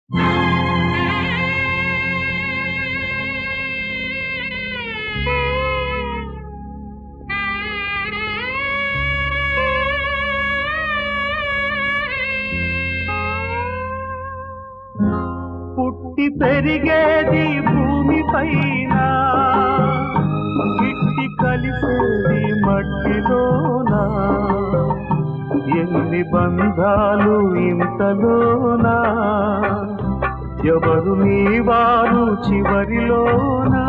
పుట్టి పెరిగేది భూమి పైన ఇట్టి కలిసేది మట్టిలోనా ఎన్ని బంధాలు ఇంతలోనా ఎవరు నీవారు చివరిలోనా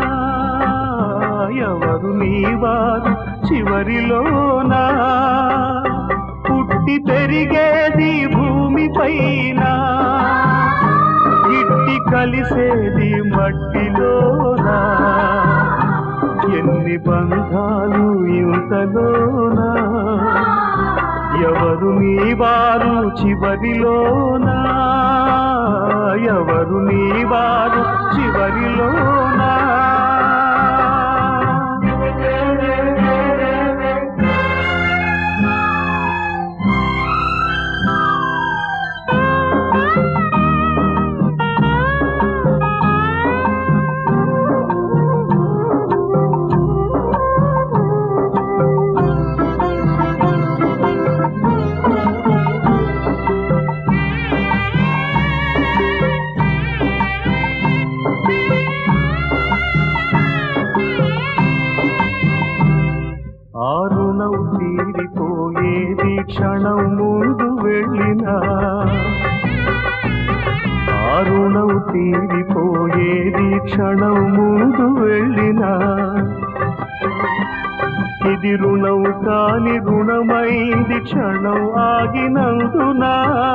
ఎవరు నీవారు చివరిలోనా పుట్టి పెరిగేది భూమి పైన ఇట్టి కలిసేది మట్టిలోనా ఎన్ని బంధాలు ఇంతలోనా ఎవరు నీ వారు చివరిలోనా ఎవరు నీ వారు చివరిలోనా ఆ రుణం తీరిపోయేది క్షణం ముందు వెళ్ళినా ఆ రుణం తీరిపోయేది క్షణం ముందు వెళ్ళినా ఇది రుణం కాని రుణమైంది క్షణం ఆగినందునా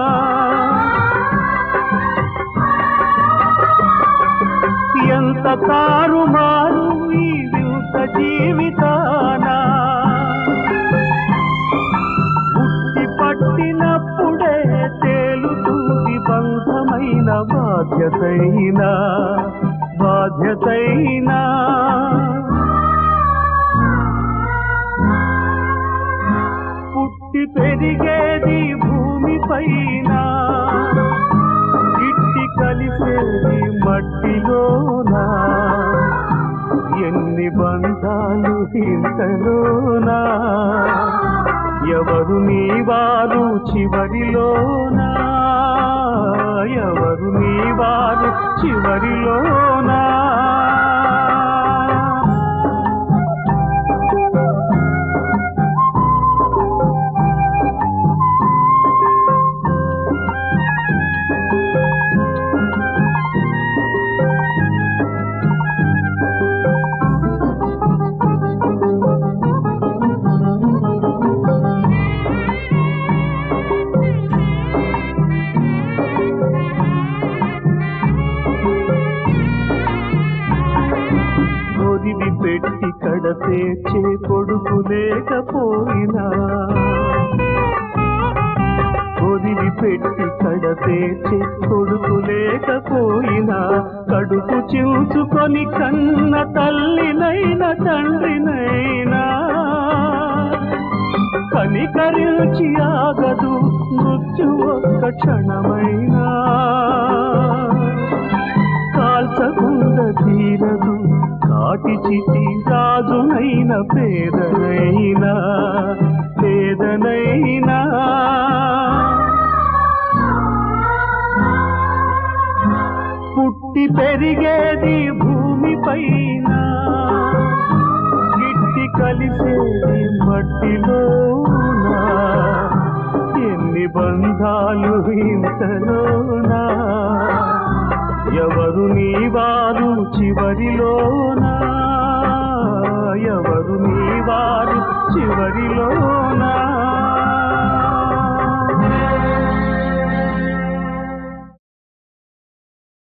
ఎంత తారుమారు ఈ వింత జీవితానా బుద్ధి పట్టినప్పుడే తేలుతుంది బంధమైన బాధ్యతైనా బాధ్యతైనా పుట్టి పెరిగేది భూమి పైన ఇట్టి కలిసేది మట్టిలోనా ఎన్ని బంధాలు ఇంతలోనా ఎవరు నీ వారు చివరిలోనా ఎవరు నీ వారు చివరిలోనా ఒదివి పెట్టి కడతేర్చే కొడుకు లేకపోయినా ఒదివి పెట్టి కడతేర్చే కొడుకు లేకపోయినా కడుపు చూచుకొని కన్న తల్లినైన తండ్రినైనా కనికరించి ఆగదు మృత్యు ఒక్క క్షణమైనా కాల్చకుండ తీరదు కాటి చిటి రాజునైన పేదనైనా పేదనైనా పుట్టి పెరిగేది భూమి పైన గిట్టి కలిసేది మట్టిలోనా ఎన్ని బంధాలు ఇంతలోనా ఎవరు నీ వారు చివరిలోనా ఎవరు నీ వారు చివరిలోనా